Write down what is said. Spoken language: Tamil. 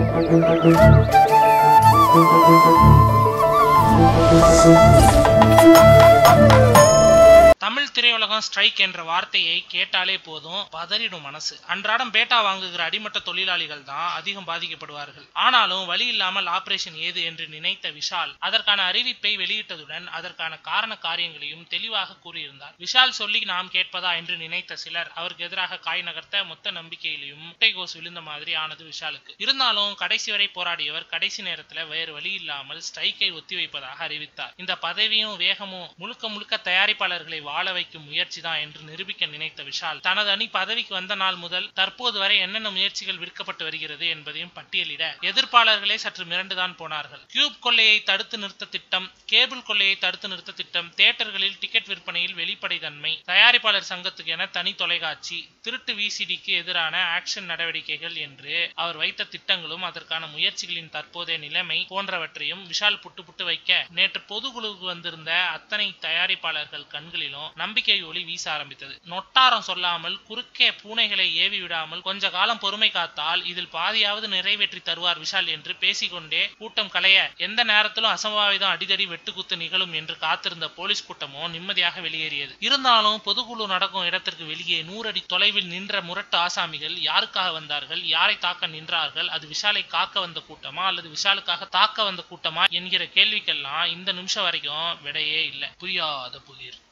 தமிழ் திரையுலகம் ஸ்ட்ரைக் என்ற வார்த்தையை கேட்டாலே போதும் பதறிடும் மனசு அன்றாடம் பேட்டா வாங்குகிற அடிமட்ட தொழிலாளிகள் தான் அதிகம் பாதிக்கப்படுவார்கள் ஆனாலும் வழி இல்லாமல் ஆபரேஷன் ஏது என்று நினைத்த விஷால் அதற்கான அறிவிப்பை வெளியிட்டதுடன் அதற்கான காரண காரியங்களையும் தெளிவாக கூறியிருந்தார் விஷால் சொல்லி நாம் கேட்பதா என்று நினைத்த சிலர் அவருக்கு எதிராக காய் நகர்த்த மொத்த நம்பிக்கையிலையும் முட்டைகோஸ் விழுந்த மாதிரி ஆனது விஷாலுக்கு இருந்தாலும் கடைசி வரை போராடியவர் கடைசி நேரத்துல வேறு வழி இல்லாமல் ஸ்ட்ரைக்கை ஒத்திவைப்பதாக அறிவித்தார் இந்த பதவியும் வேகமும் முழுக்க முழுக்க தயாரிப்பாளர்களை வாழ வைக்கும் முயற்சி தான் என்று நிரூபிக்க நினைத்த விஷால் தனது அணி பதவிக்கு வந்த நாள் முதல் தற்போது வரை என்னென்ன முயற்சிகள் விற்கப்பட்டு வருகிறது என்பதையும் பட்டியலிட எதிர்ப்பாளர்களே சற்று மிரண்டுதான் போனார்கள் கியூப் கொள்ளையை தடுத்து நிறுத்த திட்டம் கேபிள் கொள்ளையை தடுத்து நிறுத்த திட்டம் தியேட்டர்களில் டிக்கெட் விற்பனையில் வெளிப்படைத்தன்மை தயாரிப்பாளர் சங்கத்துக்கு என தனி தொலைக்காட்சி திருட்டு விசிடிக்கு எதிரான ஆக்ஷன் நடவடிக்கைகள் என்று அவர் வைத்த திட்டங்களும் அதற்கான முயற்சிகளின் தற்போதைய நிலைமை போன்றவற்றையும் விஷால் புட்டு புட்டு வைக்க நேற்று பொதுக்குழுவுக்கு வந்திருந்த அத்தனை தயாரிப்பாளர்கள் கண்களிலும் நம்பிக்கை ஒளி வீச ஆரம்பித்தது நொட்டாரம் சொல்லாமல் குறுக்கே பூனைகளை ஏவி விடாமல் கொஞ்ச காலம் பொறுமை காத்தால் இதில் பாதியாவது நிறைவேற்றி தருவார் விஷால் என்று பேசிக்கொண்டே கூட்டம் கலைய எந்த நேரத்திலும் அசம்பாவிதம் அடிதடி வெட்டுக்குத்து நிகழும் என்று காத்திருந்த போலீஸ் கூட்டமோ நிம்மதியாக வெளியேறியது இருந்தாலும் பொதுக்குழு நடக்கும் இடத்திற்கு வெளியே நூறடி தொலைவில் நின்ற முரட்டு ஆசாமிகள் யாருக்காக வந்தார்கள் யாரை தாக்க நின்றார்கள் அது விஷாலை காக்க வந்த கூட்டமா அல்லது விஷாலுக்காக தாக்க வந்த கூட்டமா என்கிற கேள்விக்கெல்லாம் இந்த நிமிஷம் வரைக்கும் விடையே இல்லை புரியாத புதிர்